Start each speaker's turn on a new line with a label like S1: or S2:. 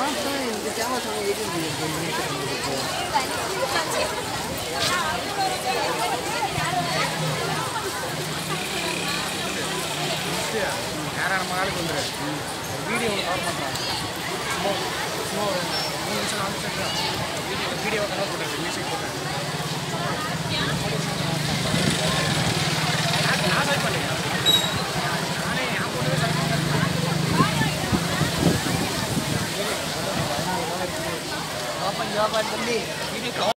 S1: அப்புறம் இந்த camera song eighteen
S2: நேராக நம்ம ஆளுக்கு வந்துடு வீடியோ கவர் பண்ணுறான் சும்மா சும்மா ஒரு மூணு நிமிஷம் நாலு நிமிஷம் வீடியோ வீடியோ கவர் பண்ணுறது மியூசிக் போட்டு நான் செலக்ட் பண்ணேன் நானே என் பொண்ணு செலக்ட் பண்ணேன்
S1: ஜாப்பான் ஜாப்பான் தம்பி